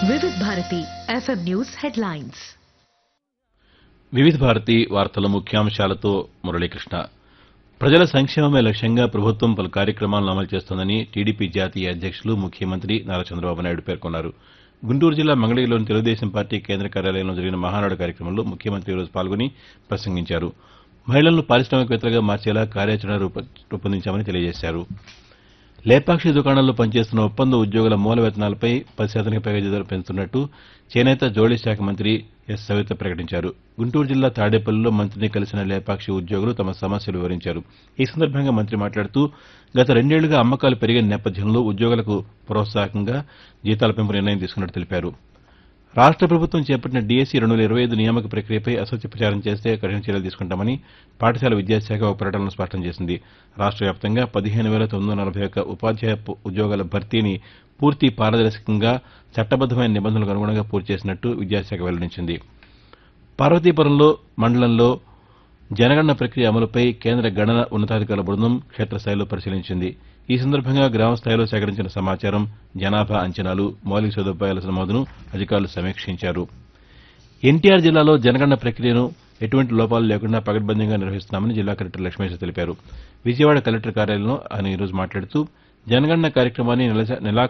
Vividh Bharati FM news headlines Vividha Bharati వార్తల ముఖ్యాంశాలతో మురళీకృష్ణ ప్రజల సంక్షేమమే లక్ష్యంగా ప్రభుత్వం పలు కార్యక్రమాలను అమలు చేస్తోందని టీడీపీ జాతీయ అధ్యక్షులు ముఖ్యమంత్రి నారా చంద్రబాబు నాయుడు పేర్కొన్నారు గుంటూరు జిల్లా మంగళగిరిలోని తెలుగుదేశం పార్టీ కేంద్ర కార్యాలయంలో జరిగిన మహానాడు కార్యక్రమంలో ముఖ్యమంత్రి ఈరోజు పాల్గొని ప్రసంగించారు మహిళలను పారిశ్రామికవేత్తలుగా మార్చేలా కార్యాచరణ రూప- రూపొందించామని తెలియజేశారు లేపాక్షి దుకాణాల్లో పనిచేస్తున్న ఒప్పంద ఉద్యోగుల మూల వేతనాలపై పది శాతానికి పైగా జీతాలు పెంచుతున్నట్టు చేనేత జౌళి శాఖ మంత్రి ఎస్ సవిత ప్రకటించారు గుంటూరు జిల్లా తాడేపల్లిలో మంత్రిని కలిసిన లేపాక్షి ఉద్యోగులు తమ సమస్యలు వివరించారు ఈ సందర్భంగా మంత్రి మాట్లాడుతూ గత రెండేళ్లుగా అమ్మకాలు పెరిగిన నేపథ్యంలో ఉద్యోగులకు ప్రోత్సాహకంగా జీతాల పెంపు నిర్ణయం తీసుకున్నట్టు తెలిపారు రాష్ట ప్రభుత్వం చేపట్టిన డీఎస్సీ రెండు వేల ఇరవై ఐదు నియామక ప్రక్రియపై అసత్య ప్రచారం చేస్తే కఠిన చర్యలు తీసుకుంటామని పాఠశాల విద్యాశాఖ ఒక ప్రకటనలో స్పష్టం చేసింది రాష్ట వ్యాప్తంగా పదిహేను వేల తొమ్మిది వందల నలభై ఒక్క ఉపాధ్యాయ పు- ఉద్యోగాల భర్తీని పూర్తి పారదర్శకంగా చట్టబద్దమైన నిబంధనలకు అనుగుణంగా పూర్తి చేసినట్టు విద్యాశాఖ వెల్లడించింది పార్వతీపురంలో మండలంలో జనగణన ప్రక్రియ అమలుపై కేంద్ర గణన ఉన్నతాధికారుల బృందం క్షేత్రస్థాయిలో పరిశీలించింది ఈ సందర్భంగా గ్రామ స్థాయిలో సేకరించిన సమాచారం జనాభా అంచనాలు మౌలిక సదుపాయాల నమోదును అధికారులు సమీక్షించారు ఎన్టీఆర్ జిల్లాలో జనగణన ప్రక్రియను ఎటువంటి లోపాలు లేకుండా పకడ్బందీగా నిర్వహిస్తున్నామని జిల్లా కలెక్టర్ లక్ష్మేశ్వర తెలిపారు విజయవాడ కలెక్టర్ కార్యాలయంలో ఆయన ఈరోజు మాట్లాడుతూ జనగణన కార్యక్రమాన్ని నెల నెలా